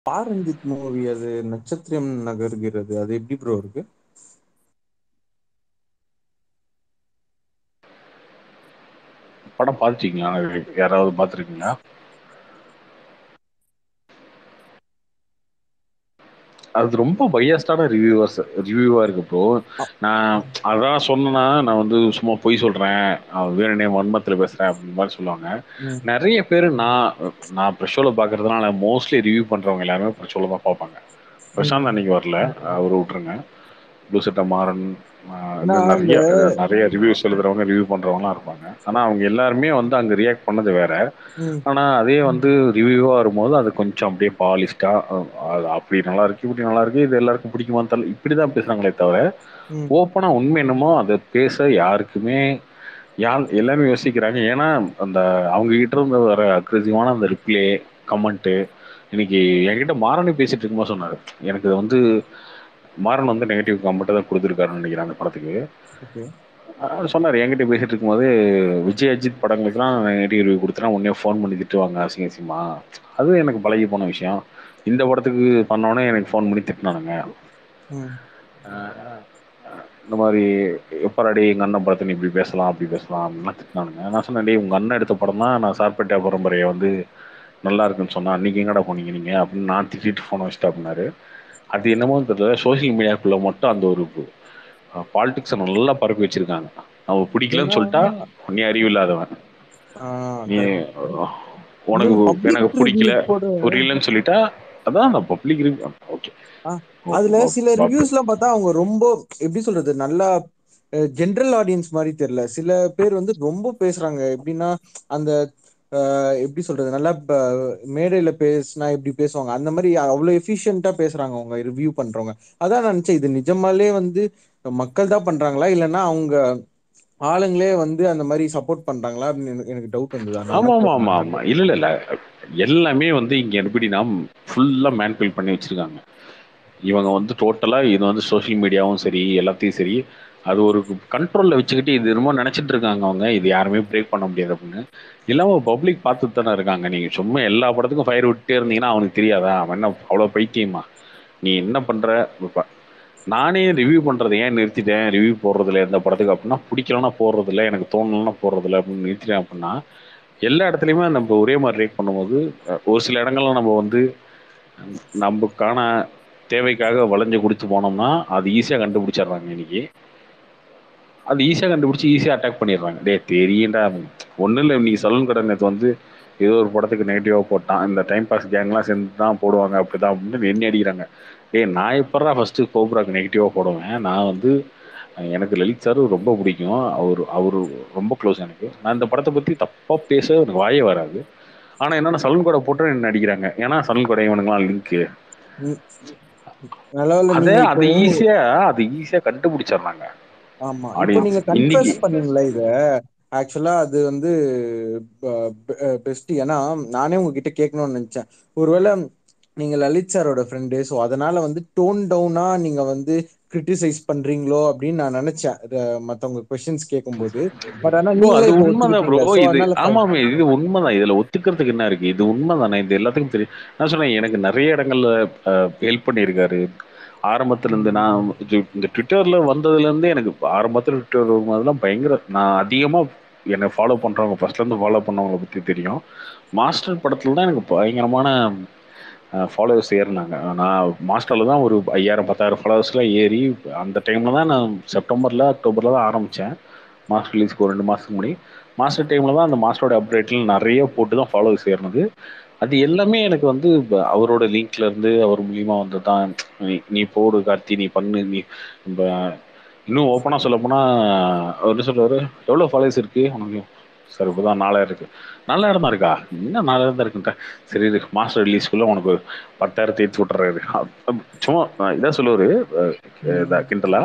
பா ரஞ்சித் மூவி அது நட்சத்திரம் நகர்கிறது அது எப்டி ப்ரோ இருக்கு படம் பாத்துட்டீங்களா யாராவது பாத்துருக்கீங்களா அது ரொம்ப பையஸ்டான ரிவியூவர்ஸ் ரிவியூவா இருக்கு ப்ரோ அ நா அதான் சொன்னனா நா வந்து சும்மா பொய் சொல்றேன் வேணுனே வன்மத்துல பேசுறேன் அப்டின்ற மாரி சொல்லுவாங்க ம் நெறைய பேரு நா நா பிரஷோல பாக்குறதுனால மோஸ்ட்லி ரிவியூ பண்றவங்க எல்லாருமே பிரஷோல தான் பாப்பாங்க ம் பிரசாந்த் அன்னைக்கு வரல அவர வுட்ருங்க ப்ளூ சட்ட மாறன் ஆ ஏன்னா இன்னும் இந்த நெறைய நெறைய ரிவ்யூஸ் எழுதுறவங்க ரிவ்யூ பண்றவங்கலாம் இருப்பாங்க ஆனா அவங்க எல்லாருமே வந்து அங்க ரியாக்ட் பண்ணது வேற ம் ஆனா அதே வந்து ரிவியூவா வரும்போது அது கொஞ்சம் அப்டியே பாலிஸ்ட்டா அப்டி நல்லா இருக்கு இப்டி நல்லா இருக்கு இது எல்லாருக்கும் பிடிக்குமான்னு தெர்ல இப்டிதான் பேசுறாங்களே தவிர ம் ஓப்பனா உண்மை என்னமோ அத பேச யாருக்குமே யா எல்லாமே யோசிக்கிறாங்க ஏன்னா அந்த அவங்ககிட்ட இருந்து வர அக்ரசிவான அந்த ரிப்ளே கமெண்ட்டு இன்னைக்கு என்கிட்ட மாறனே பேசிட்டு இருக்கும்போது சொன்னாரு எனக்கு இது வந்து மாறன் வந்து நெகட்டிவ் கமெண்ட்டு தான் குடுத்துருக்காருன்னு நெனைக்கிறேன் அந்த படத்துக்கு ஓகே அவரு சொன்னாரு என்கிட்ட பேசிட்டு இருக்கும் போது விஜய் அஜித் படங்களுக்குல்லாம் நெகட்டிவ் ரிவ்யூ குடுத்தனா உடனே ஃபோன் பண்ணி திட்டுவாங்க அசிங்க அசிங்கமா அது எனக்கு பழகி போன விஷயம் இந்த படத்துக்கு பண்ணோனே எனக்கு ஃபோன் பண்ணி திட்னானுங்க ம் ஆ இந்த மாரி எப்ப டா எங்க அண்ணன் படத்த நீ இப்டி பேசலாம் அப்டி பேசலாம் அப்டின்லாம் திட்னானுங்க நான் சொன்னேன் டேய் உங்க அண்ணன் எடுத்த படம் தான் நான் சார்பேட்டா பரம்பரைய வந்து நல்லா இருக்குன்னு சொன்னா நீங்க எங்கடா போனீங்க நீங்க அப்டின்னு நான் திட்டிட்டு ஃபோன வச்சுட்டேன் அப்டின்னாரு அது என்னமோ தெர்ல சோசியல் மீடியாக்குள்ள மட்டும் அந்த ஒரு பாலிடிக்ஸ நல்லா பரப்பி வச்சிருக்காங்க நம்ம புடிக்கலன்னு ஏன்னா சொல்ட்டா நீ அறிவில்லாதவன் ஆ நீ கரெக்ட் உனக்கு இன்னொன்னு பப்ளிக் எனக்கு ரிவ்யூ புடிக்கல கூட புரியலன்னு சொல்லிட்டா அதான் அந்த பப்ளிக் ரிவ்யூ ஓகே ஆ அதுல சில ரிவ்யூஸ்லாம் பாத்தா அவங்க ரொம்ப எப்டி சொல்றது நல்லா ஜென்ரல் ஆடியன்ஸ் மாரி தெர்ல சில பேர் வந்து ரொம்ப பேசுறாங்க எப்டின்னா அந்த ஆ எப்டி சொல்றது நல்லா இப்ப மேடையில பேசுனா எப்டி பேசுவாங்க அந்த மாரி அவ்ளோ எஃபிஷியன்ட்டா பேசுறாங்க அவங்க ரிவ்யூ பண்றவங்க அதான் நான் நெனச்சேன் இது நிஜமாலே வந்து மக்கள் தான் பண்றாங்களா இல்லன்னா அவங்க ஆளுங்களே வந்து அந்த மாரி சப்போர்ட் பண்றாங்களா அப்டின்னு எனக்கு டவுட் வந்தது அந்த ஆமா ஆமா மேட்டர் ஆமா ஆமா இல்ல இல்ல எல்லாமே வந்து இங்க எப்டினா ஃபுல்லா மேன்பில் பண்ணி வச்சிருக்காங்க இவங்க வந்து டோட்டலா இது வந்து சோசியல் மீடியாவும் சரி எல்லாத்தையும் சரி அது ஒரு கண்ட்ரோல்ல வச்சுக்கிட்டு இது என்னமோ நெனைச்சிட்டு இருக்காங்க அவங்க இது யாருமே பிரேக் பண்ண முடியாது அப்டின்னு எல்லாம பப்ளிக் பாத்துட்டு தானே இருக்காங்க நீங்க சும்மா எல்லா படத்துக்கும் ஃபயர் விட்டே இருந்தீங்கன்னா அவனுக்கு தெரியாதா அவன் என்ன அவ்ளோ பைத்தியமா நீ என்ன பண்ற நானே ரிவ்யூ பண்றத ஏன் நிறுத்திட்டேன் ரிவ்யூ போடுறதுல எந்த படத்துக்கு அப்டின்னா புடிக்கலனா போடுறதில்ல எனக்கு தோணலனா போடுறதில்ல அப்டின்னு நிறுத்திட்டேன் அப்டின்னா எல்லா இடத்துலயுமே நம்ம ஒரே மாரி ரியாக்ட் பண்ணும் போது ஒரு சில இடங்கள்ல நம்ம வந்து நம்புக்கான தேவைக்காக வளைஞ்சு கொடுத்து போனோம்னா அது ஈஸியா கண்டுபிடிச்சிடுறாங்க இன்னைக்கு அது ஈஸியா கண்டுபிடிச்சு ஈஸியா அட்டாக் பண்ணிடுறாங்க டே தெரியும்ண்டா ஒன்னும் இல்ல இன்னைக்கு சலூன் கட நேத்து வந்து ஏதோ ஒரு படத்துக்கு நெகட்டிவா போட்டான் இந்த டைம் பாஸ் கேங்லாம் சேர்ந்துதான் போடுவாங்க அப்டிதான் அப்டின்னு எண்ணி அடிக்கிறாங்க ஏய் நான் எப்புறா ஃபர்ஸ்ட் கோப்ராக்கு நெகட்டிவா போடுவேன் நான் வந்து எனக்கு லலித் சார் ரொம்ப பிடிக்கும் அவரு அவரு ரொம்ப க்ளோஸ் எனக்கு நான் இந்த படத்தை பத்தி தப்பா பேச எனக்கு வாயே வராது ஆனா என்னன்னா சலூன் கூட போட்டு என்ன அடிக்கிறாங்க ஏன்னா சலூன் கூட இவனுங்கல்லாம் லிங்க்கு ம் நல்ல வேள அத நீங்க இப்போ அது ஈஸியா அது ஈஸியா கண்டுபிடிச்சடுறாங்க ஆமா இப்போ நீங்க கன்ஃபர்ஸ் பண்ணீங்கள இத ஆக்சுவலா அது வந்து பெஸ்ட் ஏன்னா நானே உங்ககிட்ட கேட்கணும்னு நினைச்சேன் ஒருவேள நீங்க லலித் சாரோட ஃப்ரெண்டு சோ அதனால வந்து டோன் டவுனா நீங்க வந்து கிரிட்டிசைஸ் பண்றீங்களோ அப்படின்னு நான் நினைச்சேன் மத்தவங்க கொஸ்டின்ஸ் கேட்கும்போது பட் ஆனா ப்ரோ நீங்களே அது இப்ப உண்மைதான் ப்ரோ ஒத்துக்கிட்டீங்க சோ இது அதனால ஃபைன் ஆமாமே இது உண்மைதான் இதுல ஒத்துக்கிறதுக்கு என்ன இருக்கு இது உண்மை தானே இது எல்லாத்துக்கும் தெரியும் நான் சொன்னேன் எனக்கு நிறைய இடங்கள்ல ஹெல்ப் பண்ணியிருக்காரு ஆரம்பத்துல இருந்து நான் இந்த ட்விட்டர்ல வந்ததுல இருந்தே எனக்கு ஆரம்பத்துல ட்விட்டர் வரும்போதெல்லாம் பயங்கர நான் அதிகமா என்னை ஃபாலோ பண்றவங்க ஃபர்ஸ்ட்ல இருந்து ஃபாலோ பண்ணவங்கள பத்தி தெரியும் மாஸ்டர் படத்துல தான் எனக்கு பயங்கரமான ஃபாலோவர்ஸ் ஏறுனாங்க நான் மாஸ்டர்ல தான் ஒரு ஐயாயிரம் பத்தாயிரம் ஃபாலோவர்ஸ்லாம் ஏறி அந்த டைம்ல தான் நான் செப்டம்பர்ல அக்டோபர்ல தான் ஆரம்பிச்சேன் மாஸ்டர் ரிலீஸ்க்கு ஒரு ரெண்டு மாசத்துக்கு முன்னாடி மாஸ்டர் டைம்ல தான் அந்த மாஸ்டரோட அப்டேட்ல நிறைய போட்டு தான் ஃபாலோவர்ஸ் ஏறுனது அது எல்லாமே எனக்கு வந்து அவரோட லிங்க்ல இருந்து அவர் மூலியமா வந்துதான் நீ போடு கார்த்தி நீ பண்ணு நீ இன்னும் ஓபனா சொல்ல போனா அவர் என்ன சொல்லுவாரு எவ்வளவு ஃபாலோவர்ஸ் இருக்கு உனக்கு சார் இப்போதான் நாலாயிரம் இருக்கு நாலாயிரம் தான் இருக்கா என்ன நாலாயிரம் தான் இருக்குன்ற சரி இரு மாஸ்டர் ரிலீஸ்க்குள்ள உனக்கு பத்தாயிரத்த ஏத்தி விட்டுறாரு சும்மா இதான் சொல்லுவாரு ம் கிண்டலா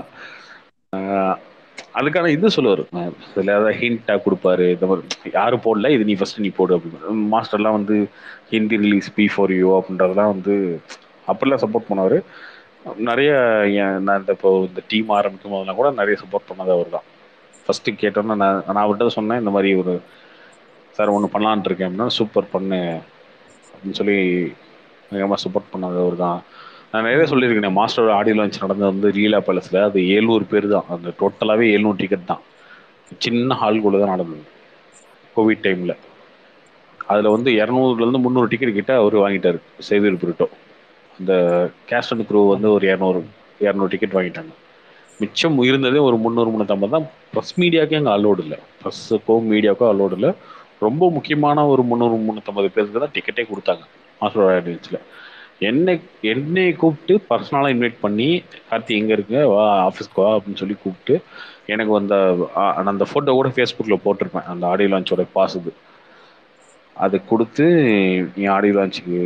அதுக்கான இது சொல்லுவாரு சில ஹிண்டா கொடுப்பாரு இந்த மாதிரி யாரும் போடல இது நீ ஃபர்ஸ்ட் நீ போடு அப்படின்னு மாஸ்டர்லாம் வந்து Hindi release B for you அப்படின்றதெல்லாம் வந்து அப்படிலாம் சப்போர்ட் பண்ணுவாரு நிறைய நான் இந்த இப்போ இந்த டீம் ஆரம்பிக்கும் போதெல்லாம் கூட நிறைய சப்போர்ட் பண்ணது அவர் தான் ஃபர்ஸ்ட் கேட்டோன்னா நான் நான் அவர்ட்ட சொன்னேன் இந்த மாதிரி ஒரு சார் ஒண்ணு பண்ணலான்ட்டு இருக்கேன் அப்படின்னா சூப்பர் பண்ணு அப்படின்னு சொல்லி பயங்கரமாக சப்போர்ட் பண்ணது அவர் தான் நான் நிறைய ம். சொல்லியிருக்கேன் மாஸ்டர் ஆடியோ லான்ச் நடந்தது வந்து லீலா பேலஸில் அது ஏழ்நூறு பேர் தான் அந்த டோட்டலாகவே ஏழ்நூறு டிக்கெட் தான் சின்ன ஹால்குள்ளே தான் நடந்தது கோவிட் டைமில் அதில் வந்து இரநூறுலேருந்து முந்நூறு டிக்கெட் கிட்ட அவர் வாங்கிட்டார் சேவியர் பிரிட்டோ அந்த கேஸ்ட் அண்ட் க்ரூ வந்து ஒரு இரநூறு இரநூறு டிக்கெட் வாங்கிட்டாங்க மிச்சம் இருந்ததே ஒரு முந்நூறு முந்நூற்றம்பது தான் ப்ரெஸ் மீடியாவுக்கே அங்கே அலோடு இல்லை ப்ரெஸ்ஸுக்கோ மீடியாவுக்கோ அலோடு இல்லை ரொம்ப முக்கியமான ஒரு முந்நூறு முந்நூற்றம்பது பேருக்கு தான் டிக்கெட்டே கொடுத்தாங்க மாஸ்டர் ஆடியன்ஸில் என்னை என்னை கூப்பிட்டு பர்சனலாக இன்வைட் பண்ணி கார்த்தி எங்கே இருக்கு வா ஆஃபீஸ்க்கு வா அப்படின்னு சொல்லி கூப்பிட்டு எனக்கு அந்த ஆ- நான் அந்த ஃபோட்டோ கூட ஃபேஸ்புக்கில் போட்டிருப்பேன் அந்த ஆடியோ லான்ச்சோட பாஸ் இது அதை கொடுத்து நீ ஆடியோ லான்ச்சுக்கு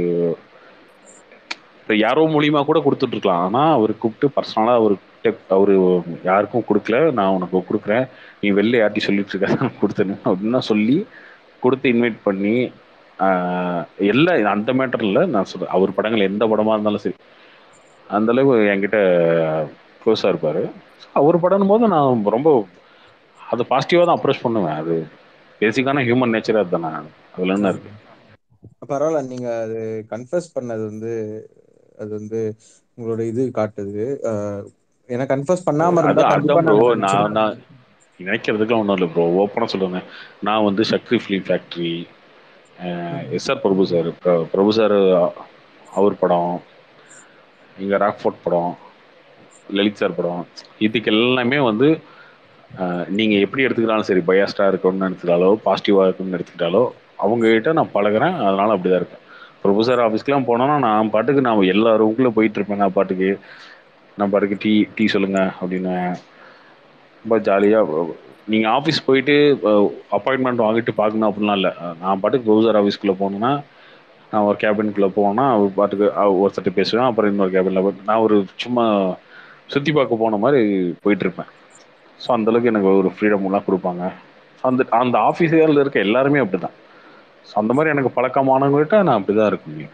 இப்போ யாரோ மூலியமாக கூட கொடுத்துட்ருக்கலாம் ஆனால் அவர் கூப்பிட்டு பர்சனலாக அவர்கிட்ட அவர் யாருக்கும் கொடுக்கல நான் உனக்கு கொடுக்குறேன் நீ வெளில யார்ட்டி சொல்லிட்டு இருக்க நான் கொடுத்துருங்க அப்படின்னு சொல்லி கொடுத்து இன்வைட் பண்ணி ஆஹ், எல்லா அந்த மேட்டர் இல்லை நான் சொல்றேன் அவர் படங்கள் எந்த படமாக இருந்தாலும் சரி அந்த அளவு என்கிட்ட க்ளோஸாக இருப்பார் அவர் படம் போது நான் ரொம்ப அது பாசிட்டிவாக தான் அப்ரோச் பண்ணுவேன் அது பேசிக்கான ஹியூமன் நேச்சரே அதுதானே அதில் என்ன இருக்கு பரவாயில்ல நீங்க அது கன்ஃபஸ் பண்ணது வந்து அது வந்து உங்களோட இது காட்டுது அஹ், ஏன்னா கன்ஃபஸ் பண்ணாம இருந்தா அது கண்டிப்பா அதான் ப்ரோ நாங்க நான் நினைச்சிருப்போம். நான் நினைக்கிறதுக்குலாம் ஒன்றும் இல்லை ப்ரோ ஓப்பனாக சொல்லுங்க நான் வந்து Sakthi film factory SR Prabhu sir Prabhu sir அவர் படம் இங்கே ராக்ஃபோர்ட் படம் லலித் சார் படம் இதுக்கு எல்லாமே வந்து அஹ், நீங்க எப்படி எடுத்துக்கிட்டாலும் சரி பயாஸ்டா இருக்கணும்னு எடுத்துக்கிட்டாலோ பாசிட்டிவா இருக்கணும்னு எடுத்துக்கிட்டாலோ அவங்க கிட்ட நான் பழகுறேன் அதனால அப்படிதான் இருக்கேன் ப்ரொஃபஸர் ஆஃபீஸ்க்குலாம் போனோன்னா நான் பாட்டுக்கு நான் எல்லா ரூம்குள்ளே போயிட்டு இருப்பேன் நான் பாட்டுக்கு நான் பாட்டுக்கு டீ டீ சொல்லுங்க அப்படின்னு ரொம்ப ஜாலியாக நீங்கள் ஆஃபீஸ் போயிட்டு அப்பாயின்மெண்ட் வாங்கிட்டு பார்க்கணும் அப்படிலாம் இல்லை நான் பாட்டுக்கு ப்ரொஃபஸர் ஆஃபீஸ்க்குள்ளே போனேன்னா நான் ஒரு கேபினுக்குள்ளே போனேன்னா அவர் பாட்டுக்கு அவர் ஒருத்தட்ட பேசுவேன் அப்புறம் இன்னொரு கேபினில் போய் நான் ஒரு சும்மா சுற்றி பார்க்க போன மாதிரி போயிட்டு இருப்பேன் ஸோ அந்தளவுக்கு எனக்கு ஒரு ஃப்ரீடம்லாம் கொடுப்பாங்க அந்த அந்த ஆஃபீஸில் இருக்க எல்லாருமே அப்படி தான் ஸோ அந்த மாதிரி எனக்கு பழக்கமானவங்ககிட்ட நான் அப்படி தான் இருக்க முடியும்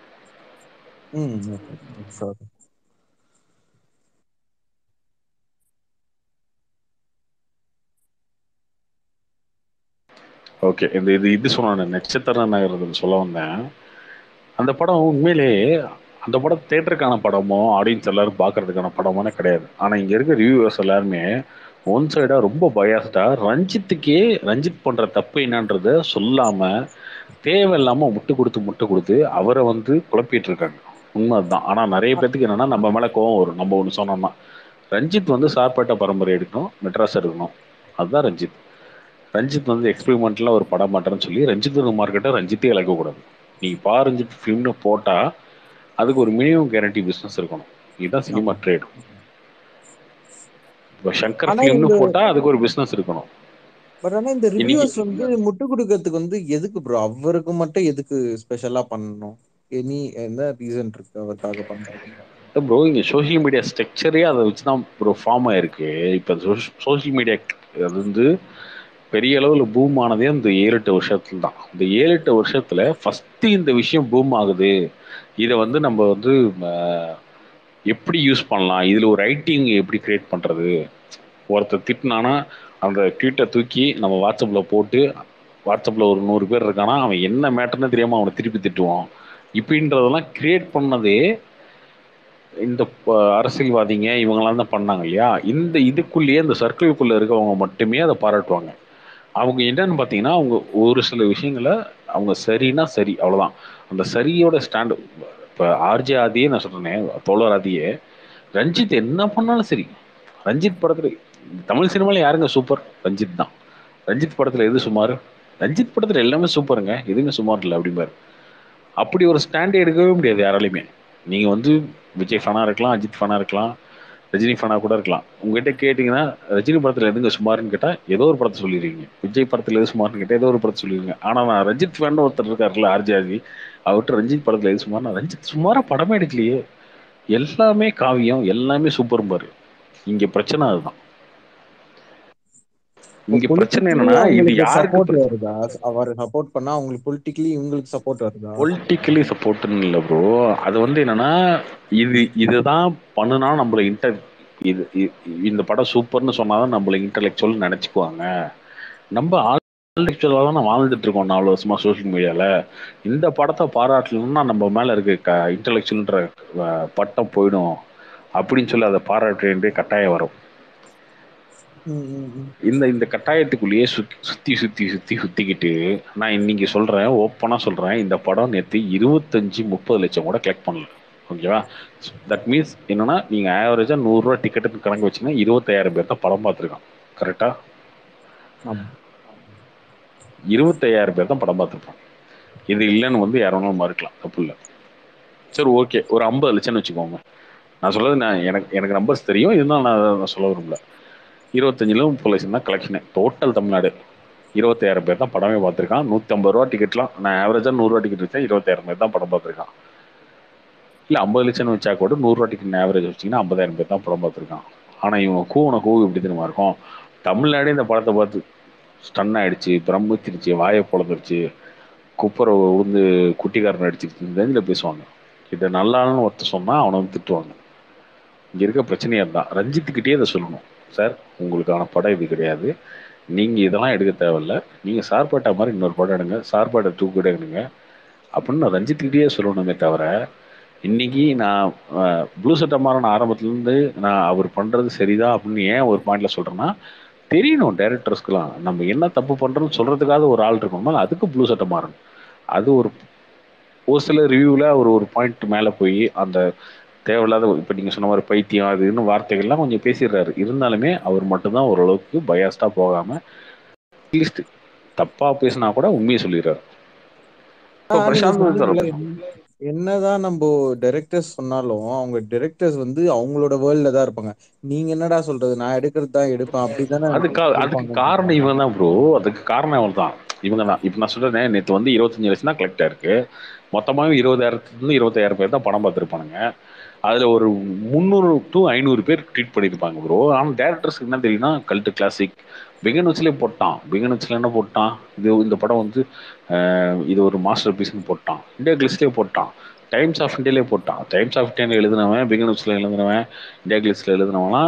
ம் okay, okay, sorry. ஓகே இந்த இது இது சொன்ன நட்சத்திர நகரத்தில் சொல்ல வந்தேன் அந்த படம் உண்மையிலே அந்த படம் தேட்டருக்கான படமோ ஆடியன்ஸ் எல்லாரும் பார்க்கறதுக்கான படமோனே கிடையாது ஆனால் இங்கே இருக்க ரிவ்யூவர்ஸ் எல்லாருமே ஒன் சைடாக ரொம்ப பயாஸ்டாக ரஞ்சித்துக்கே ரஞ்சித் பண்ணுற தப்பு என்னன்றத சொல்லாமல் தேவையில்லாமல் முட்டு கொடுத்து முட்டு கொடுத்து அவரை வந்து குழப்பிட்டு இருக்காங்க உண்மை அதுதான் ஆனால் நிறைய பேத்துக்கு என்னன்னா நம்ம மேலே கோவம் வரும் நம்ம ஒன்று சொன்னோம்னா ரஞ்சித் வந்து சார்பேட்டை பரம்பரை எடுக்கணும் மெட்ராஸ் எடுக்கணும் அதுதான் ரஞ்சித் ரஞ்சித் வந்து எக்ஸ்பெரிமெண்ட்ல ஒரு படம் மாட்டேன்னு சொல்லி ரஞ்சித் மார்க்கெட்டை ரஞ்சித்தே இழக்கக்கூடாது நீ பா ரஞ்சித் ஃபிலிம்னு போட்டா அதுக்கு ஒரு மினிமம் கேரண்டி பிஸ்னஸ் இருக்கணும் இதுதான் சினிமா ட்ரேட் இப்போ சங்கர் ஆனா ஃபிலிம்னு இந்த- போட்டா அதுக்கு ஒரு பிஸ்னஸ் இருக்கணும் பட் ஆனா இந்த இன்னைக்கு- ரிவ்யூஸ் வந்து முட்டு கொடுக்கறதுக்கு வந்து எதுக்கு ப்ரோ அவருக்கு மட்டும் எதுக்கு ஸ்பெஷலா பண்ணணும் எனி என்ன ரீசன் இருக்கு அவருக்காக பண்றது ப்ரோ இங்க சோஷியல் மீடியா ஸ்ட்ரக்சரே அதை வச்சு தான் ப்ரோ ஃபார்ம் ஆயிருக்கு இப்போ சோஷியல் மீடியா அது வந்து பெரிய அளவில் பூம் ஆனதே இந்த ஏழு எட்டு வருஷத்துல தான் இந்த ஏழு எட்டு வருஷத்துல ஃபர்ஸ்ட் இந்த விஷயம் பூம் ஆகுது இதை வந்து நம்ம வந்து அஹ், எப்படி யூஸ் பண்ணலாம் இதில் ஒரு ரைட்டிங் எப்படி கிரியேட் பண்ணுறது ஒருத்தர் திட்டினானா அந்த ட்வீட்டை தூக்கி நம்ம வாட்ஸ்அப்பில் போட்டு வாட்ஸ்அப்பில் ஒரு நூறு பேர் இருக்கானா அவன் என்ன மேட்டர்னு தெரியாமல் அவனை திருப்பி திட்டுவான் இப்படின்றதெல்லாம் கிரியேட் பண்ணதே இந்த ப- அரசியல்வாதிங்க இவங்கெல்லாம் தான் பண்ணாங்க இல்லையா இந்த இதுக்குள்ளேயே இந்த சர்க்கிள்குள்ளே இருக்கவங்க மட்டுமே அதை பாராட்டுவாங்க அவங்க என்னன்னு பார்த்தீங்கன்னா அவங்க ஒரு சில விஷயங்களை அவங்க சரின்னா சரி அவ்வளோதான் அந்த சரியோட ஸ்டாண்டு இப்போ ஆர்ஜே ஆதியே நான் சொல்கிறேனே தோழர் ஆதியே ரஞ்சித் என்ன பண்ணாலும் சரி ரஞ்சித் படத்தில் தமிழ் சினிமாவில் யாருங்க சூப்பர் ரஞ்சித் தான் ரஞ்சித் படத்தில் எது சுமார் ரஞ்சித் படத்தில் எல்லாமே சூப்பருங்க எதுவுமே சுமார் இல்லை அப்படிம்பாரு அப்படி ஒரு ஸ்டாண்டே எடுக்கவே முடியாது யாராலையுமே நீங்கள் வந்து விஜய் ஃபேனாக இருக்கலாம் அஜித் ஃபேனாக இருக்கலாம் ரஜினி ஃபேனாக கூட இருக்கலாம் உங்ககிட்ட கேட்டிங்கன்னா ரஜினி படத்தில் எதுங்க சுமார்னு கேட்டால் ஏதோ ஒரு படத்தை சொல்லிடுவீங்க விஜய் படத்தில் எது சுமார்னு கேட்டால் ஏதோ ஒரு படத்தை சொல்லிடுவீங்க ஆனால் நான் ரஞ்சித் ஃபேன் ஒருத்தர் இருக்காருல்ல ஆர்ஜாதி அவர்கிட்ட ரஞ்சித் படத்தில் எது சுமார்னா ரஞ்சித் சுமாராக படமே எடுக்கலையே எல்லாமே காவியம் எல்லாமே சூப்பர் பாரு இங்க பிரச்சனை அதுதான் இங்க பிரச்சனை என்னன்னா இது யாருக்கு சப்போர்ட் வருதா அவர் சப்போர்ட் பண்ணா அவங்களுக்கு பொலிட்டிக்கலி இவங்களுக்கு சப்போர்ட் வருதா பொலிட்டிக்கலி சப்போர்ட்னு இல்லை ப்ரோ அது வந்து என்னன்னா இது இதுதான் பண்ணுனா நம்மள இன்டர் இது இ- இந்த படம் சூப்பர்னு சொன்னாதான் நம்மள இன்டலெக்சுவல் நினைச்சுக்குவாங்க நம்ம தான வாழ்ந்துட்டு இருக்கோ நாலு வருஷமா சோசியல் மீடியால இந்த படத்த பாராட்டலன்னா நம்ம மேல இருக்க இன்டலெக்சுவல்ன்ற பட்டம் போயிடு அப்டின்னு சொல்லி அத பாராட்ட வேண்டிய கட்டாய வரு ம் ம் ம் இந்த இந்த கட்டாயத்துக்குள்ளேயே சு சுத்தி சுத்தி சுத்தி சுத்திக்கிட்டு நா இன்னைக்கு சொல்றே ஓப்பனா சொல்றே இந்த படம் நேத்து இருவத்தஞ்சு முப்பது லட்சம் கூட கலெக்ட் பண்ணல ஓகேவா தட் மீன்ஸ் என்னன்னா நீங்க ஆவரேஜா நூறு ரூபா டிக்கெட்டுன்னு கணக்கு வச்சீங்கன்னா இருபத்தாயிரம் பேர் தா படம் பாத்துருக்கா கரெக்டா ஆமா இருவத்தையாயிரம் பேர் தா படம் பாத்துருப்பா இது இல்லன்னு வந்து யார வேணாலு மறுக்கலா தப்பு இல்ல சரி ஓகே ஒரு அம்பது லட்சம்னு வச்சுக்கோங்க நா சொல்றது நா எனக்கு எனக்கு நம்பர்ஸ் தெரியு இருந்தாலு நா சொல்ல விரும்பல இருவத்தஞ்சுல முப்பது லட்சம் தா கலெக்ஷனே டோட்டல் தமிழ்நாடு இருவத்தாயிரம் பேர் தா படமே பாத்திருக்கா நூத்தி ஐம்பது ரூபா டிக்கெட்லா நா ஆவரேஜா நூறு ரூபா டிக்கெட் வச்சா இருவத்தாயிரம் பேர் தா படம் பாத்துருக்கா இல்ல அம்பது லட்சம்னு வச்சா கூட நூறு ரூபா டிக்கெட் ஆவரேஜ் வச்சீங்கன்னா ஐம்பதாயிரம் பேர் தா படம் பாத்துருக்கா ஆனா இவங்க கூவுன கூவு எப்டி தெரியுமா இருக்கு தமிழ்நாடே இந்த படத்த பாத்து ஸ்டன் ஆயிடுச்சு பிரம்மிச்சிருச்சு வாய பொளந்துருச்சு குப்புர உழுந்து குட்டி கரணம் அடிச்சிருச்சு இந்த ரேஞ்சுல பேசுவாங்க இத நல்லால்னு ஒருத்த சொன்னா அவன வந்து திட்டுவாங்க இங்க இருக்க பிரச்சனையே அதா ரஞ்சித்துக்கிட்டயே இத சொல்லணு சார் உங்களுக்கான படம் இது கிடையாது நீங்க இதெல்லா எடுக்க தேவையில்ல நீங்க சார்பட்டா மாரி இன்னொரு படம் எடுங்க சார்பாட்ட டூ கூட எடுங்க அப்டின்னு நா ரஞ்சித்துக்கிட்டயே சொல்லணுமே தவிர இன்னைக்கு நா அ ப்ளூ சட்ட மாறன் ஆரம்பத்துல இருந்து நா அவர் பண்றது சரிதா அப்டின்னு ஏ ஒரு பாயிண்ட்ல சொல்றேன்னா தெரியணு டேரக்டர்ஸ்க்கலா நம்ம என்ன தப்பு பண்றோம்னு சொல்றதுக்காக ஒரு ஆள் இருக்கணும்ல அதுக்கு ப்ளூ சட்ட மாறன் அது ஒரு ஒரு சில ரிவ்யூல ஒரு ஒரு பாயிண்ட் மேல போய் அந்த தேவையில்லாத இப்ப நீங்க சொன்ன மாரி பைத்தியோ அது இதுன்னு வார்த்தைகள்லா கொஞ்சோ பேசிறாரு இருந்தாலுமே அவர் மட்டும்தா ஓரளவுக்கு பயாஸ்டா போகாம அட்லீஸ்ட் தப்பா பேசினா கூட உண்மைய சொல்லிறாரு ஆ நீங்க சொல்றீங்கல்ல என்னதா நம்போ டைரக்டர்ஸ் சொன்னாலு அவங்க டைரக்டர்ஸ் வந்து அவங்களோட வேர்ல்ட்ல தா இருப்பாங்க நீங்க என்னடா சொல்றது நா எடுக்கறது தா எடுப்பே அப்டித்தானே அதுக்கு அதுக்கு இருப்பாங்கன்னு காரணம் நெனைக்கிறே இவன் தான் ப்ரோ அதுக்கு காரணம் இவ தா இவங்க தா இப்ப நா சொல்றனே நேத்து வந்து இருவத்தஞ்சு லட்சம் தா கலெக்ட் ஆயிருக்கு மொத்தமாவே இருபதாயிரத்துல இருந்து இருபத்தாயிரம் பேர் தா படம் பாத்துருப்பானுங்க அதுல ஒரு முன்னூறு டு ஐநூறு பேர் ட்வீட் பண்ணிருப்பாங்க ப்ரோ ஆனா டேரக்டர்ஸ்க்கு என்ன தெரியுனா கல்ட் கிளாசிக் பிகின் வச்சுலே போட்டா பிகின் வச்சுல என்ன போட்டா இது இந்த படம் வந்து அ இது ஒரு மாஸ்டர் பீஸ்ன்னு போட்டா இண்டியா லிஸ்ட்லயே போட்டா டைம்ஸ் ஆஃப் இந்தியாலே போட்டா டைம்ஸ் ஆஃப் இந்தியால எழுதினவ பிகின் வச்ல எழுதினவ இண்டியா gliட்ஸ்ல எழுதினவல்லா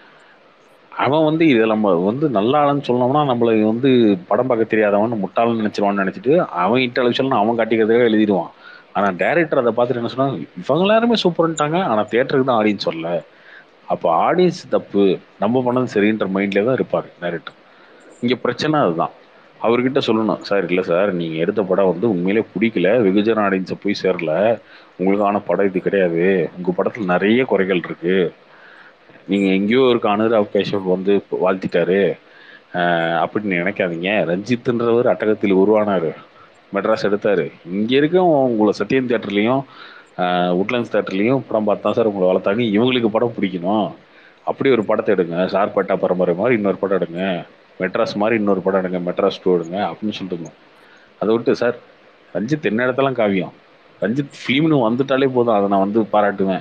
அவ வந்து இத நம்ம வந்து நல்லாலன்னு சொன்னோம்னா நம்மள வந்து படம் பாக்க தெரியாதவன்னு முட்டாள்னு நெனச்சிருவான்னு நெனச்சிட்டு அவ இன்டெலிஜென்ட்னு அவ காட்டிக்கிறதுக்காக எழுதிருவா ஆனா டேரக்டர் அத பாத்துட்டு என்ன சொன்னா இவங்க எல்லாருமே சூப்பர்ன்ட்டாங்க ஆனா தியேட்டருக்கு தா ஆடியன்ஸ் வரல அப்ப ஆடியன்ஸ் தப்பு நம்ம பண்ணது சரின்ற மைண்ட்ல தா இருப்பாரு டேரக்டர் இங்க பிரச்சன அதுதா அவர்கிட்ட சொல்லணு சார் இல்ல சார் நீங்க எடுத்த படம் வந்து உண்மையிலே புடிக்கல வெகுஜன ஆடியன்ஸ போய் சேர்ல உங்களுக்கான படம் இது கிடையாது உங்க படத்துல நெறைய குறைகள் இருக்கு நீங்க எங்கேயோ இருக்க அனுராக் கேஷப் வந்து வாழ்த்திட்டாரு அ அப்டின்னு நெனைக்காதீங்க ரஞ்சித்ன்றவர் அட்டகத்தில் உருவானாரு மெட்ராஸ் எடுத்தாரு இங்க இருக்க உங்கள சத்யம் தேட்டர்லயு அ உட்லன்ஸ் தேட்டர்லயு படம் பாத்தா சார் உங்கள வளத்தாங்க இவங்களுக்கு படம் புடிக்கணு அப்டி ஒரு படத்த எடுங்க சார்பட்டா பரம்பரை மாரி இன்னொரு படம் எடுங்க மெட்ராஸ் மாரி இன்னொரு படம் எடுங்க மெட்ராஸ் டூ எடுங்க அப்டின்னு சொல்லிருக்கணு அத விட்டு சார் ரஞ்சித் என்ன எடுத்தாலு காவியோ ரஞ்சித் ஃபிலிம்னு வந்துட்டாலே போது அத நா வந்து பாராட்டுவே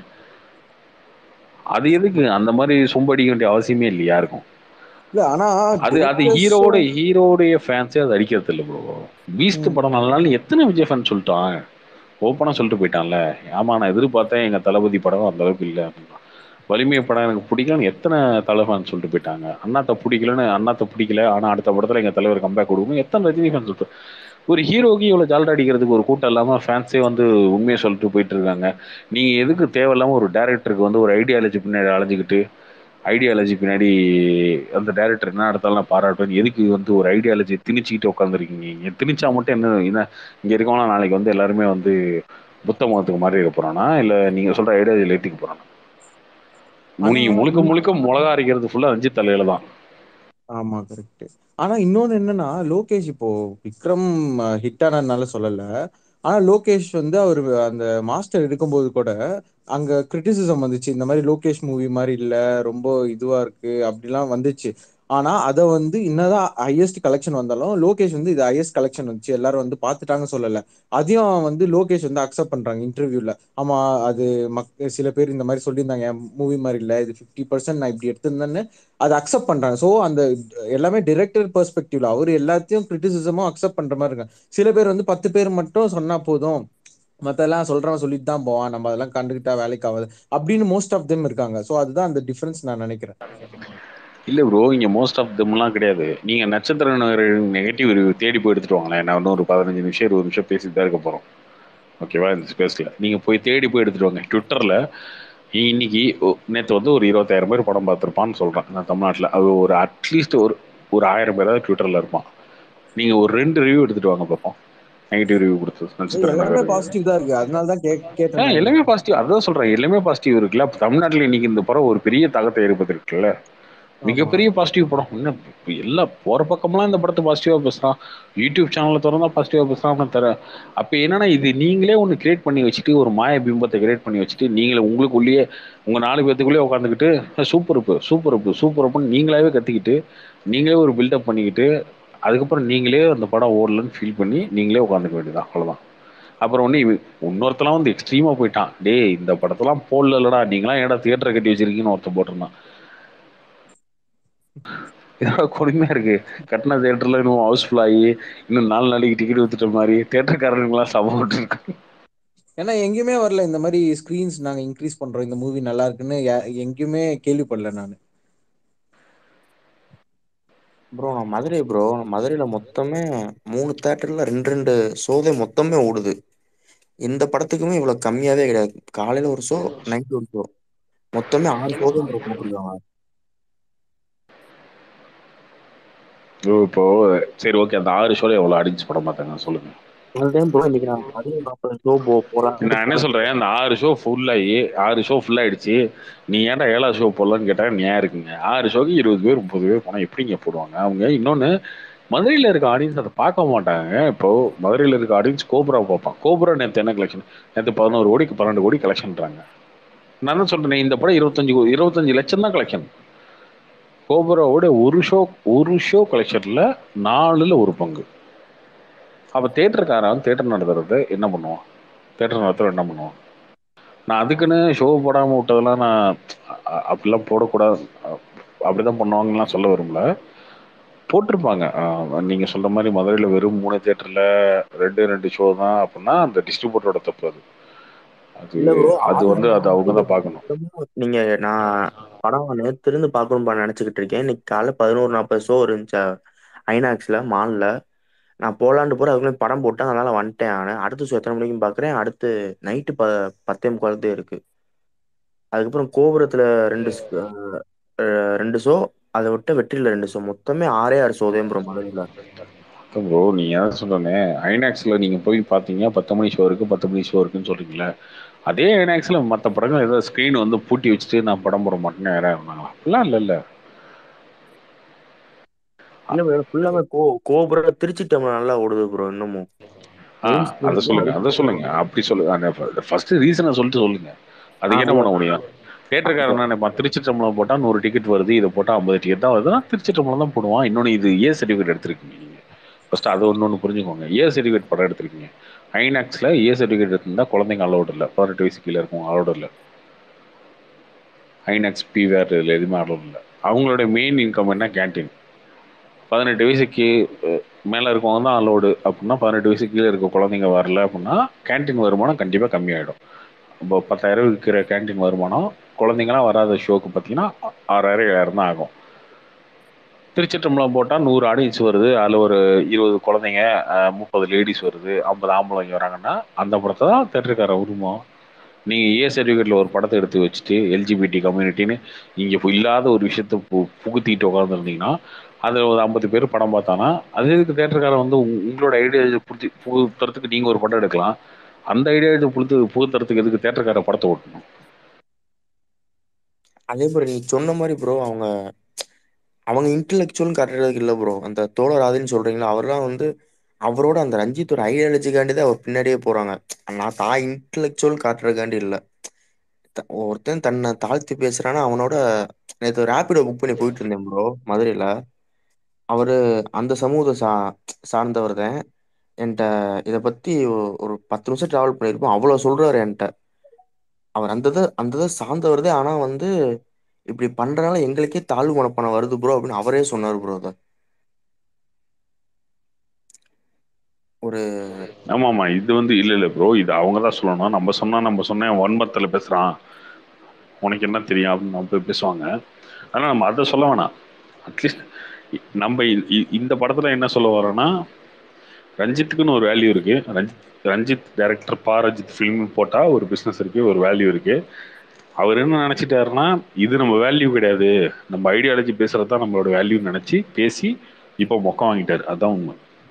அது எதுக்கு அந்த மாரி சொம்பு அடிக்க வேண்டிய அவசியமே இல்லையே யாருக்கு இல்ல ஆனா அது அது டிரெக்டர்ஸு ஹீரோட ஹீரோடைய ஃபேன்ஸே அத அடிக்கிறது இல்ல ப்ரோ பீஸ்ட் ம் படம் நல்லா இல்லன்னு எத்தன விஜய் ஃபேன் சொல்ட்டா ஓப்பனா சொல்ட்டு போயிட்டான்ல ஆமா நா எதிர்பார்த்தே எங்க தளபதி படம் அந்த அளவுக்கு இல்ல அப்டின்னா வலிமை படம் எனக்கு புடிக்கலன்னு எத்தன தல ஃபேன் சொல்ட்டு போயிட்டாங்க அண்ணாத்த புடிக்கலன்னு அண்ணாத்த புடிக்கல ஆனா அடுத்த படத்துல எங்க தலைவர் கம்பேக் குடுக்கணு எத்தன ரஜினி ஃபேன் சொல்ட்டு ஒரு ஹீரோக்கு இவ்ளோ ஜால்ரா அடிக்கிறதுக்கு ஒரு கூட்டோ இல்லாம ஃபேன்ஸே வந்து உண்மைய சொல்ட்டு போயிட்டு இருக்காங்க நீங்க எதுக்கு தேவையில்லாம ஒரு டேரக்டருக்கு வந்து ஒரு ஐடியாலஜி பின்னாடி அலஞ்சிக்கிட்டு ஐடியாலஜி பின்னாடி அந்த டேரக்டர் என்ன எடுத்தாலு நா பாராட்டுவே எதுக்கு வந்து ஒரு ஐடியாலஜி திணிச்சிக்கிட்டு உக்காந்துருக்கீங்க இங்க திணிச்சா மட்டு என்ன என்ன இங்க இருக்கவங்களா நாளைக்கு வந்து எல்லாருமே வந்து புத்த மதத்துக்கு மாறிற போறானா இல்ல நீங்க சொல்ற ஐடியாலஜிய ஏத்துக்க போறானா ஆனா முனி முழுக்க முழுக்க மொளகா அரைக்கிறது ஃபுல்லா ரஞ்சித் தலையில தா ஆமா கரெக்ட்டு ஆனா இன்னொன்னு என்னன்னா லோகேஷ் இப்போ விக்ரம் ஹிட் ஆனதுனால சொல்லல ஆனா லோகேஷ் வந்து அவரு அந்த மாஸ்டர் எடுக்கும்போது கூட அங்க கிரிட்டிசிசம் வந்துச்சு இந்த மாரி லோகேஷ் மூவி மாரி இல்ல ரொம்ப இதுவா இருக்கு அப்டிலா வந்துச்சு ஆனா அத வந்து இன்னதா ஹையஸ்ட் கலெக்ஷன் வந்தாலு லோகேஷ் வந்து இது ஹையஸ்ட் கலெக்ஷன் வந்துச்சு எல்லாரு வந்து பாத்துட்டாங்க சொல்லல அதையு வந்து லோகேஷ் வந்து அக்செப்ட் பண்றாங்க இன்டர்வியூல ஆமா அது மக் சில பேர் இந்த மாரி சொல்லியிருந்தாங்க மூவி மாரி இல்ல இது ஃபிப்டி பெர்சன்ட் நா இப்டி எடுத்திருந்தேன்னு அத அக்செப்ட் பண்றாங்க சோ அந்த எல்லாமே டிரெக்டர் பெர்ஸ்பெக்டிவ்ல அவரு எல்லாத்தையு கிரிட்டிசிசமு அக்செப்ட் பண்ற மாரி இருக்காங்க சில பேர் வந்து பத்து பேர் மட்டு சொன்னா போது மத்தெல்லா சொல்றவ சொல்லிட்டு தா போவா நம்ம அதெல்லா கண்டுகிட்டா வேலைக்கு ஆவாது அப்டின்னு மோஸ்ட் ஆஃப் தெம் இருக்காங்க சோ அதுதா அந்த டிஃபரன்ஸ் நா நெனைக்கிறே இல்ல ப்ரோ இங்க மோஸ்ட் ஆஃப் தெம்லாம் கிடையாது நீங்க நட்சத்திர நெகட்டிவ் ரிவ்யூ தேடி போய் எடுத்துட்டு வாங்களேன் நான் இன்னும் ஒரு பதினஞ்சு நிமிஷம் இருபது நிமிஷம் பேசிட்டு தான் இருக்க போறோம் ஓகேவா இந்த ஸ்பேஸ்ல நீங்க போய் தேடி போய் எடுத்துட்டு வாங்க ட்விட்டர்ல இன்னைக்கு நேற்று வந்து ஒரு இருபத்தாயிரம் பேர் படம் பார்த்துருப்பான்னு சொல்றேன் நான் தமிழ்நாட்டில் அது ஒரு அட்லீஸ்ட் ஒரு ஒரு ஆயிரம் பேராவது ட்விட்டர்ல இருப்பான் நீங்க ஒரு ரெண்டு ரிவ்யூ எடுத்துட்டு வாங்க பார்ப்போம் நெகட்டிவ் ரிவ்யூ கொடுத்து நட்சத்திர எல்லாமே நகர் பாசிட்டிவ் தான் இருக்கு அதனால தான் கே ஆ, கேட்டேன் நானு. எல்லாமே பாசிட்டிவ் அதான் சொல்றேன் எல்லாமே பாசிட்டிவ் இருக்குல்ல அப்ப தமிழ்நாட்டுல இன்னைக்கு இந்த படம் ஒரு பெரிய தாக்கத்தை ஏற்படுத்திருக்குல்ல மிகப்பெரிய பாசிட்டிவ் படம் இன்னும் இப்ப எல்லா போற பக்கம்லாம் இந்த படத்தை பாசிட்டிவா பேசுறான் யூடியூப் சேனல்ல திறந்தா பாசிட்டிவா பேசுறான் தர அப்ப என்னன்னா இது நீங்களே ஒன்று கிரியேட் பண்ணி வச்சுட்டு ஒரு மாய பிம்பத்தை கிரியேட் பண்ணி வச்சுட்டு நீங்களே உங்களுக்குள்ளேயே உங்க நாலு பேத்துக்குள்ளேயே உட்காந்துக்கிட்டு சூப்பர் உப்பு சூப்பர் உப்பு சூப்பர் உப்புன்னு நீங்களாவே கத்திக்கிட்டு நீங்களே ஒரு பில்டப் பண்ணிக்கிட்டு அதுக்கப்புறம் நீங்களே அந்த படம் ஓடலன்னு ஃபீல் பண்ணி நீங்களே உட்காந்துக்க வேண்டியதான் அவ்வளவுதான் அப்புறம் ஒன்று இன்னொருத்தலாம் வந்து எக்ஸ்ட்ரீமா போயிட்டான் டேய் இந்த படத்தெல்லாம் போடலடா நீங்களாம் ஏடா தியேட்டரை கட்டி வச்சிருக்கீங்கன்னு ஒருத்தன் போட்டிருந்தான் இதோட கொடுமையா இருக்கு கட்டின தியேட்டர்ல இன்னும் ஹவுஸ்ஃபுல் ஆகி இன்னும் நாலு நாளைக்கு டிக்கெட் வித்துட்ட மாதிரி தியேட்டர்காரனுங்களாம் சபை விட்டுருக்காங்க ஏன்னா எங்கேயுமே வரல இந்த மாதிரி ஸ்கிரீன்ஸ் நாங்க இன்க்ரீஸ் பண்றோம் இந்த மூவி நல்லா இருக்குன்னு யா- எங்கேயுமே கேள்விப்படல நான் ப்ரோ நான் மதுரை ப்ரோ மதுரையில மொத்தமே மூணு தேட்டர்ல ரெண்டு ரெண்டு ஷோவே மொத்தமே ஓடுது இந்த படத்துக்குமே இவ்வளவு கம்மியாவே கிடையாது காலையில ஒரு ஷோ நைட் ஒரு ஷோ மொத்தமே ஆறு ஷோ தான் ப்ரோ போட்டிருக்காங்க ஓ, இப்போ சரி ஓகே அந்த ஆறு ஷோல எவ்வளவு அடிச்சு படம் பார்த்தாங்க சொல்லுங்க அதுதான் ப்ரோ இன்னைக்கு நான் பதினேழு நாற்பது ஷோ போ போலாம் நான் என்ன சொல்றேன் அந்த ஆறு ஷோ ஃபுல்லாகி ஆறு ஷோ ஃபுல் ஆயிடுச்சு நீ ஏன்டா ஏழாவது ஷோ போடலான்னு கேட்டா நியாயம் இருக்குங்க ஆறு ஷோக்கு இருபது பேர் முப்பது பேர் போனா எப்படிங்க போடுவாங்க அவங்க இன்னொன்னு மதுரையில இருக்க ஆடியன்ஸ் அதை பார்க்க மாட்டாங்க இப்போ மதுரையில இருக்க ஆடியன்ஸ் கோப்ரா பார்ப்பான் கோப்ரா நேற்று என்ன கலெக்ஷன் நேற்று பதினோரு கோடிக்கு பன்னெண்டு கோடி கலெக்ஷன்றாங்க நான் தான் சொல்றேன் இந்த படம் இருபத்தஞ்சு கோ- இருபத்தஞ்சு லட்சம் தான் கலெக்ஷன் கோபுராவோட ஒரு ஷோ ஒரு ஷோ கலெக்ஷன்ல நாலுல ஒரு பங்கு அப்ப தேட்டருக்காரன் தேட்டர் நடத்துறது என்ன பண்ணுவான் தேட்டர் நடத்துற என்ன பண்ணுவான் நான் அதுக்குன்னு ஷோ போடாம விட்டதெல்லாம் நான் அ- அப்படிலாம் போடக்கூடாது அ- அப்படிதான் பண்ணுவாங்கலாம் சொல்ல விரும்பல போட்டிருப்பாங்க அஹ் நீங்க சொல்ற மாதிரி மதுரையில வெறும் மூணு தியேட்டர்ல ரெண்டு ரெண்டு ஷோ தான் அப்படின்னா அந்த டிஸ்ட்ரிபியூட்டரோட தப்பு அது அது இல்ல ப்ரோ அது வந்து அது அவங்க தான் பார்க்கணும் நீங்க நான் படம் நேத்து இருந்து பார்க்கணும் நினைச்சுக்கிட்டு இருக்கேன் இன்னைக்கு காலைல பதினோரு நாற்பது ஷோ இருந்துச்சு ஐநாக்ஸ்ல மால்ல நான் போலான்னு போற அதுக்குள்ளே படம் போட்டேன் அதனால வந்துட்டேன் நான் அடுத்த ஷோ எத்தனை மணிக்கும் பார்க்குறேன் அடுத்து நைட்டு ப பத்தே முக்காலத்தே இருக்கு அதுக்கப்புறம் கோபுரத்துல ரெண்டு ஸ்- அஹ் அஹ் ரெண்டு ஷோ அதை விட்டு வெற்றியில ரெண்டு ஷோ மொத்தமே ஆறே ஆறு ஷோ தான் ப்ரோ மதுரையில ப்ரோ நீங்க ஏதாவது சொல்றேனே ஐநாக்ஸ்ல நீங்க போய் பாத்தீங்க பத்து மணி ஷோ இருக்கு பத்து மணி ஷோ இருக்குன்னு சொல்றீங்களே அதே ஐநாக்ஸ்ல மத்த படங்கள் ஏதாவது ஸ்கிரீன் வந்து பூட்டி வச்சுட்டு நான் படம் போட மாட்டேன்னு யாராவது இருந்தாங்களா அப்படிலாம் இல்ல இல்ல இல்ல ப்ரோ ஃபுல்லாவே கோ கோபுரம் திருச்சி டம்ல நல்லா ஓடுது ப்ரோ இன்னமும் ஆ, அதை சொல்லுங்க அதை சொல்லுங்க அப்படி சொல்லுங்க ஃபர்ஸ்ட் ரீசனை சொல்லிட்டு சொல்லுங்க அதுக்கு என்ன பண்ண முடியும் தேட்டருக்காரன் நினைப்பான் திருச்சி டம்பளம் போட்டா நூறு டிக்கெட் வருது இதை போட்டா ஐம்பது டிக்கெட் தான் வருதுன்னா திருச்சி டம்பளம் தான் போடுவான் இன்னொன்னு இது ஏ சர்டிஃபிகேட் எடுத்திருக்கீங்க நீங்க ஃபர்ஸ்ட் அது ஒன்று ஒன்று புரிஞ்சுக்கோங்க ஏ சர்டிஃபிகேட் படம் எடுத்திருக்கீங்க ஐநாக்ஸ்ல ஏ சர்டிஃபிகேட் எடுத்திருந்தா குழந்தைங்க அலோடு இல்லை பதினெட்டு வயசு கீழே இருக்கும் அலோடு இல்லை ஐநாக்ஸ் பி வேர் இதில் எதுவுமே அலோடு இல்லை அவங்களோட மெயின் இன்கம் என்ன கேன்டீன் பதினெட்டு வயசுக்கு அஹ், மேல இருக்கவங்க தான் அலோடு அப்படின்னா பதினெட்டு வயசுக்கு கீழே இருக்க குழந்தைங்க வரல அப்படின்னா கேன்டீன் வருமானம் கண்டிப்பாக கம்மியாயிடும் இப்போ பத்தாயிரம் விற்கிற கேன்டீன் வருமானம் குழந்தைங்களாம் வராத ஷோக்கு பார்த்தீங்கன்னா ஆறாயிரம் ஏழாயிரம் தான் ஆகும் திருச்சிட்டம்பலம் போட்டால் நூறு ஆடியன்ஸ் வருது அதில் ஒரு இருபது குழந்தைங்க அஹ், முப்பது லேடிஸ் வருது ஐம்பது ஆம்பளைங்க வராங்கன்னா அந்த படத்தை தான் தேட்டருக்கார உருவம் நீங்கள் ஏ சர்டிஃபிகேட்டில் ஒரு படத்தை எடுத்து வச்சுட்டு எல்ஜிபிடி கம்யூனிட்டின்னு இங்கே இல்லாத ஒரு விஷயத்த பு புகுத்திட்டு உட்காந்துருந்தீங்கன்னா அதில் ஒரு ஐம்பது பேர் படம் பார்த்தானா அது எதுக்கு தேட்டருக்காரன் வந்து உங்க- உங்களோட ஐடியா புகுத்தி புகுத்துறதுக்கு நீங்கள் ஒரு படம் எடுக்கலாம் அந்த ஐடியா புகுத்து புகுத்துறதுக்கு எதுக்கு தேட்டருக்கார படத்தை ஓட்டணும் அதே மாதிரி நீ சொன்ன மாதிரி ப்ரோ அவங்க அவங்க இன்டெலெக்சுவல் காட்டுறதுக்கு இல்லை ப்ரோ அந்த தோழராதுன்னு சொல்றீங்களா அவர்லாம் வந்து அவரோட அந்த ரஞ்சித் ஒரு ஐடியாலஜிக்காண்டி தான் அவர் பின்னாடியே போறாங்க நான் தான் இன்டெலெக்சுவல் காட்டுறதுக்காண்டி இல்லை த- ஒருத்தன் தன்னை தாழ்த்தி பேசுறான்னா அவனோட நேற்று ரேபிடோ புக் பண்ணி போயிட்டு இருந்தேன் ப்ரோ மதுரையில அவரு அந்த சமூகத்தை சா சார்ந்தவர் தான் என்கிட்ட இதை பத்தி ஒ- ஒரு பத்து நிமிஷம் டிராவல் பண்ணியிருப்போம் அவ்வளோ சொல்றாரு என்கிட்ட அவர் அந்த இதை அந்த இதை சார்ந்தவர் தான் ஆனா வந்து இப்படி பண்றதுனால எங்களுக்கே தாழ்வு மனப்பானம் வருது ப்ரோ அப்படின்னு அவரே சொன்னார் ப்ரோ அதை ஒரு ஆமா ஆமா இது வந்து இல்ல இல்ல ப்ரோ இது அவங்க தான் சொல்லணும் நம்ம சொன்னா நம்ம சொன்ன வன்மத்தில் பேசுறான் உனக்கு என்ன தெரியும் அப்படின்னு நம்ம போய் பேசுவாங்க ஆனா நம்ம அதை சொல்ல வேணாம் அட்லீஸ்ட் நம்ம இ- இ- இந்த படத்துல என்ன சொல்ல வரோம்னா ரஞ்சித்துக்குன்னு ஒரு வேல்யூ இருக்கு ரஞ்சித் ரஞ்சித் டைரக்டர் பா ரஞ்சித் ஃபிலிம் போட்டா ஒரு பிசினஸ் இருக்கு ஒரு வேல்யூ இருக்கு அவர் என்ன நினைச்சிட்டாருன்னா இது நம்ம வேல்யூ கிடையாது நம்ம ஐடியாலஜி பேசுறது தான் நம்மளோட வேல்யூ நினைச்சு பேசி இப்போ மொக்கம் வாங்கிட்டாரு அதான் உண்மை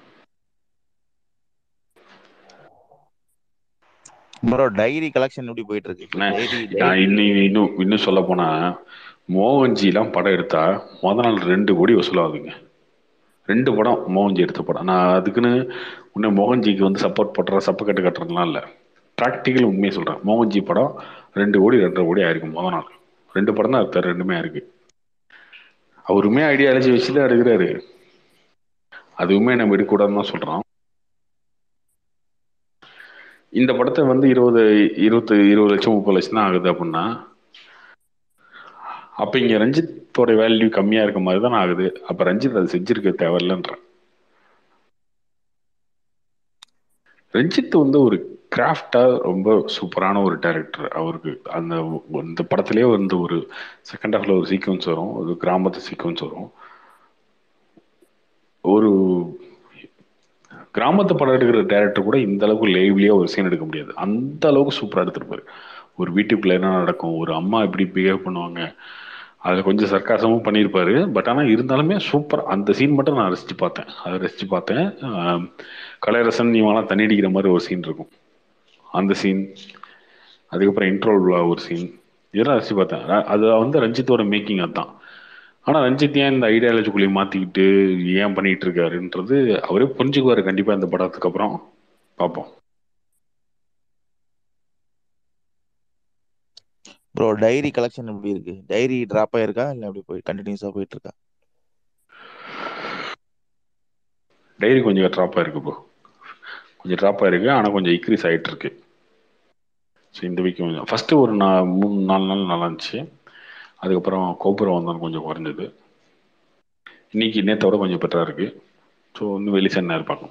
ப்ரோ டைரி கலெக்ஷன் எப்படி போயிட்டு இருக்கு அண்ணா, டைரி நான் இன்னும் இன்னும் இன்னும் சொல்ல போனா மோகன்ஜிலாம் படம் எடுத்தா முத நாள் ரெண்டு கோடி வசூலாகுதுங்க ரெண்டு படம் மோகன்ஜி எடுத்த படம் நான் அதுக்குன்னு இன்னும் மோகன்ஜிக்கு வந்து சப்போர்ட் பண்ற சப்ப கட்டு கட்டுறதுலாம் இல்லை ப்ராக்டிக்கல் உண்மையை சொல்றேன் மோகன்ஜி படம் ரெண்டு கோடி ரெண்டரை கோடி ஆயிருக்கு முத நாள் ரெண்டு படம் தான் எடுத்தார் ரெண்டுமே ஆயிருக்கு அவருமே ஐடியாலஜி வச்சு தான் எடுக்கிறாரு அதுவுமே நம்ம எடுக்கக்கூடாதுன்னு தான் சொல்றோம் இந்த படத்தை வந்து இருபது இருபத்து இருபது லட்சம் முப்பது லட்சம் தான் ஆகுது அப்படின்னா அப்ப இங்க ரஞ்சித்தோட வேல்யூ கம்மியா இருக்க மாதிரி தான் ஆகுது அப்ப ரஞ்சித் அது செஞ்சிருக்க தேவையில்லைன்ற ரஞ்சித் வந்து ஒரு கிராஃப்டா ரொம்ப சூப்பரான ஒரு டைரக்டர் அவருக்கு அந்த இந்த படத்திலேயே வந்து ஒரு செகண்ட் ஹாஃப்ல ஒரு சீக்வன்ஸ் வரும் ஒரு கிராமத்து சீக்வன்ஸ் வரும் ஒரு கிராமத்து படம் எடுக்கிற டேரக்டர் கூட இந்த அளவுக்கு லைவ்லியா ஒரு சீன் எடுக்க முடியாது அந்த அளவுக்கு சூப்பரா எடுத்திருப்பாரு ஒரு வீட்டுக்குள்ள என்ன நடக்கும் ஒரு அம்மா எப்படி பிஹேவ் பண்ணுவாங்க அதுல கொஞ்சம் சர்க்காசமும் பண்ணியிருப்பாரு பட் ஆனா இருந்தாலுமே சூப்பர் அந்த சீன் மட்டும் நான் ரசிச்சு பார்த்தேன் அதை ரசிச்சு பார்த்தேன் ஆஹ் கலையரசன் இவங்கெல்லாம் தண்ணி அடிக்கிற மாதிரி ஒரு சீன் இருக்கும் அந்த சீன் அதுக்கப்புறம் இன்ட்ரோல் ஒரு சீன் இதெல்லாம் ரசிச்சு பார்த்தேன் அ- அது வந்து ரஞ்சித்தோட மேக்கிங் அதான் ஆனா ரஞ்சித் ஏன் இந்த ஐடியாலஜிக்குள்ளேயே மாத்திக்கிட்டு ஏன் பண்ணிட்டு இருக்காருன்றது அவரே புரிஞ்சுக்குவாரு கண்டிப்பா இந்த படத்துக்கு அப்புறம் பார்ப்போம் ப்ரோ டைரி கலெக்ஷன் எப்படி இருக்கு டைரி டிராப் ஆயிருக்கா இல்ல எப்படி போய் கண்டினியூஸா போயிட்டு இருக்கா டைரி கொஞ்சம் ட்ராப் ஆயிருக்கு ப்ரோ கொஞ்சம் ட்ராப் ஆயிருக்கு ஆனா கொஞ்சம் இன்க்ரீஸ் ஆயிட்டு இருக்கு ஸோ இந்த வீக் கொஞ்சம் ஃபர்ஸ்ட் ஒரு நா மூணு நாலு நாள் நல்லா இருந்துச்சு அதுக்கப்புறம் கோபுரம் வந்தாலும் கொஞ்சம் குறைஞ்சது இன்னைக்கு நேத்தோட கொஞ்சம் பெட்டரா இருக்கு ஸோ இன்னும் வெளி சென்னை பார்க்கணும்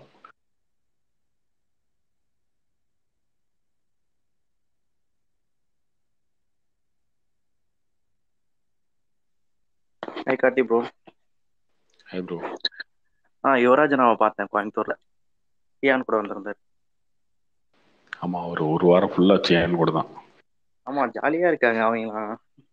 hi Karthi bro hi bro ஆ யுவராஜ் நான் பார்த்தேன் கோயம்புத்தூர்ல டியான் கூட வந்திருந்தார் ஆமா ஒரு ஒரு வாரம் ஃபுல்லா சேன் கூட தான் ஆமா ஜாலியா இருக்காங்க அவங்களாம்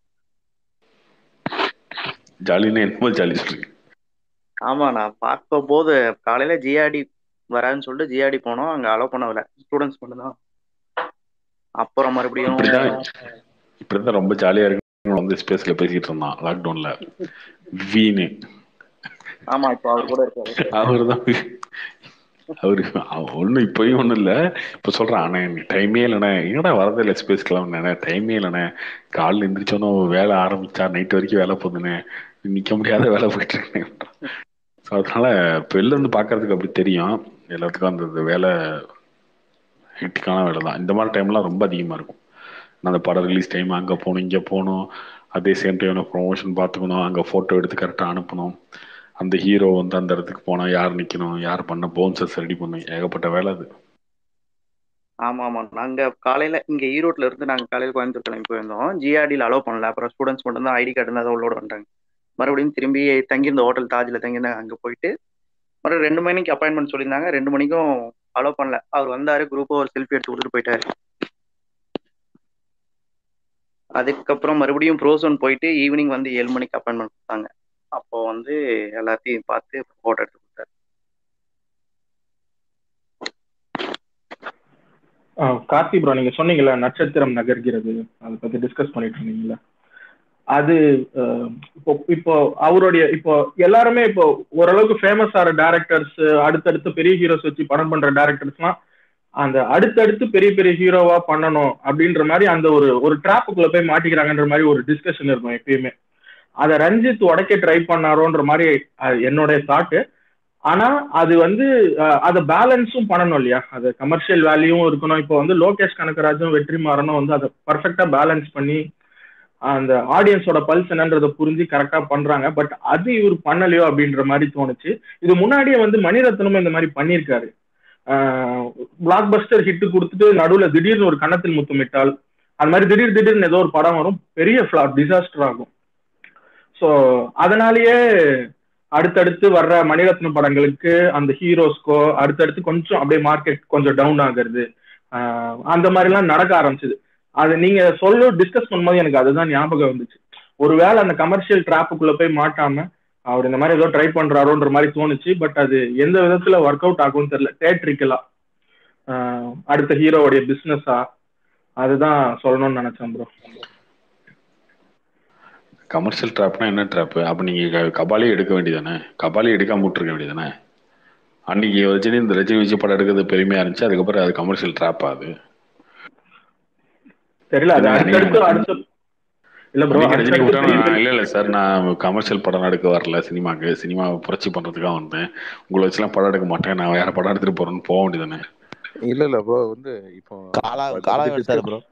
ஜாலின்னு என்னமோ ஜாலி சொல்றீங்க ஆமா நான் பார்க்கும் போது காலையில ஜிஆர்டி வரான்னு சொல்லிட்டு ஜிஆர்டி போனோம் அங்க அலோவ் பண்ணவில்லை ஸ்டூடெண்ட்ஸ் மட்டும் தான் அப்புறம் மறுபடியும் இப்படிதான் இப்படிதான் ரொம்ப ஜாலியா இருக்கு வந்து ஸ்பேஸ்ல பேசிட்டு இருந்தான் லாக்டவுன்ல வீணு ஆமா இப்போ அவர் கூட இருக்காரு அவரு தான் அவரு ஒன்றும் இப்பயும் ஒன்றும் இல்லை இப்போ சொல்கிறேன் அண்ணே டைமே இல்லைண்ணே என்னடா வரதே இல்லை ஸ்பேஸ்க்கெல்லாம் டைமே இல்லைண்ணே காலைல எந்திரிச்சோன்னே வேலை ஆரம்பிச்சா நைட் வரைக்கும் வேலை போகுதுண்ணே நிற்க முடியாத வேலை போயிட்டு இருக்கேன் ஸோ அதனால இப்போ வெளில இருந்து பார்க்கறதுக்கு அப்படி தெரியும் எல்லாத்துக்கும் அந்த அந்த வேலை ஹெக்டிக்கான வேலை தான் இந்த மாதிரி டைம்லாம் ரொம்ப அதிகமாக இருக்கும் அந்த படம் ரிலீஸ் டைம் அங்கே போகணும் இங்கே போகணும் அதே சேம் டைமில் ப்ரொமோஷன் பார்த்துக்கணும் அங்கே ஃபோட்டோ எடுத்து கரெக்டாக அனுப்பணும் அந்த ஹீரோ வந்து அந்த இடத்துக்கு போனா யார் நிக்கணும் யார் பண்ண போன்சஸ் ரெடி பண்ணும் ஏகப்பட்ட வேலை அது ஆமா ஆமா நாங்க காலையில இங்க ஈரோட்ல இருந்து நாங்க காலையில கோயம்புத்தூர் கிளம்பி போயிருந்தோம் ஜிஆர்டியில் அலோவ் பண்ணல அப்புறம் ஸ்டூடெண்ட்ஸ் மட்டும் தான் ஐடி கார்டு இருந்தால் அதை உள்ளோட வந்துட்டாங்க மறுபடியும் திரும்பி தங்கியிருந்த ஹோட்டல் தாஜில் தங்கியிருந்தாங்க அங்க போயிட்டு மறுபடியும் ரெண்டு மணிக்கு அப்பாயின்மெண்ட் சொல்லியிருந்தாங்க ரெண்டு மணிக்கும் அலோவ் பண்ணல அவர் வந்தாரு குரூப்பா ஒரு செல்ஃபி எடுத்து கொடுத்துட்டு போயிட்டாரு அதுக்கப்புறம் மறுபடியும் ப்ரோசோன் போயிட்டு ஈவினிங் வந்து ஏழு மணிக்கு அப்பாயின்மெண்ட் கொடுத்தாங்க அப்போ வந்து எல்லாத்தையும் பார்த்து ஃபோட்டோ எடுத்து கொடுத்தாரு ஆ, கார்த்தி ப்ரோ நீங்க சொன்னீங்கல்ல நட்சத்திரம் நகர்கிறது அதை பத்தி டிஸ்கஸ் பண்ணிட்டு இருந்தீங்கல்ல அது அஹ், இப்போ இப்போ அவருடைய இப்போ எல்லாருமே இப்போ ஓரளவுக்கு ஃபேமஸ் ஆகிற டேரக்டர்ஸ் அடுத்தடுத்து பெரிய ஹீரோஸ் வச்சு படம் பண்ற டேரக்டர்ஸ்லாம் அந்த அடுத்தடுத்து பெரிய பெரிய ஹீரோவா பண்ணணும் அப்படின்ற மாதிரி அந்த ஒரு ஒரு ட்ராப்புக்குள்ள போய் மாட்டிக்கிறாங்கன்ற மாதிரி ஒரு டிஸ்கஷன் இருக்கும் எப்பயுமே அதை ரஞ்சித் உடைக்க ட்ரை பண்ணாரோன்ற மாதிரி அது என்னுடைய தாட்டு ஆனா அது வந்து அஹ், அதை பேலன்ஸும் பண்ணணும் இல்லையா அது கமர்ஷியல் வேல்யூவும் இருக்கணும் இப்போ வந்து லோகேஷ் கனகராஜும் வெற்றிமாறனும் வந்து அதை பர்ஃபெக்டா பேலன்ஸ் பண்ணி அந்த ஆடியன்ஸோட பல்ஸ் என்னன்றதை புரிஞ்சு கரெக்டா பண்றாங்க பட் அது இவர் பண்ணலையோ அப்படின்ற மாதிரி தோணுச்சு இது முன்னாடியே வந்து மணிரத்னமும் இந்த மாதிரி பண்ணியிருக்காரு பிளாக் பஸ்டர் ஹிட் கொடுத்துட்டு நடுவுல திடீர்னு ஒரு கன்னத்தில் முத்தமிட்டால் அது மாதிரி திடீர் திடீர்னு ஏதோ ஒரு படம் வரும் பெரிய ஃபிளாப் டிசாஸ்டர் ஆகும் ஸோ அதனாலேயே அடுத்தடுத்து வர்ற மணிரத்னம் படங்களுக்கு அந்த ஹீரோஸ்க்கோ அடுத்தடுத்து கொஞ்சம் அப்படியே மார்க்கெட் கொஞ்சம் டவுன் ஆகுறது ஆஹ் அந்த மாதிரிலாம் நடக்க ஆரம்பிச்சது அது நீங்க சொல்ல டிஸ்கஸ் பண்ணும்போது எனக்கு அதுதான் ஞாபகம் வந்துச்சு ஒருவேளை அந்த கமர்ஷியல் டிராப்புக்குள்ள போய் மாட்டாம அவர் இந்த மாதிரி ஏதோ ட்ரை பண்றாரோன்ற மாதிரி தோணுச்சு பட் அது எந்த விதத்துல ஒர்க் அவுட் ஆகும்னு தெரியல தேட்ரிக்கலா அடுத்த ஹீரோவுடைய பிசினஸா அதுதான் சொல்லணும்னு நினைச்சேன் ப்ரோ கமர்ஷியல் ட்ராப்னா என்ன ட்ராப் அப்போ நீங்கள் கபாலி எடுக்க வேண்டியதானே கபாலி எடுக்காம விட்டுருக்க வேண்டியதானே அன்னைக்கு ரஜினி இந்த ரஜினி விஜய் படம் எடுக்கிறது பெருமையா இருந்துச்சு அதுக்கப்புறம் அது கமர்ஷியல் ட்ராப் அது தெரியல அது இல்ல, அடுத்தடுத்து நீங்க- அடுத்த இல்ல ப்ரோ அன்னைக்கு ரஜினி விட்டா அடுத்தடுத்து நான் இல்ல இல்ல சார் நான் கமர்ஷியல் படம் எடுக்க வரல சினிமாக்கு சினிமா புரட்சி பண்றதுக்காக வந்தேன் உங்களை வச்சுலாம் படம் எடுக்க மாட்டேன் நான் வேற படம் எடுத்துட்டு போறேன்னு போக வேண்டியதானே இல்ல இல்ல ப்ரோ வந்து இப்போ காலா இப்ப காலா பத்தி எடுத்தாரு discuss- ப்ரோ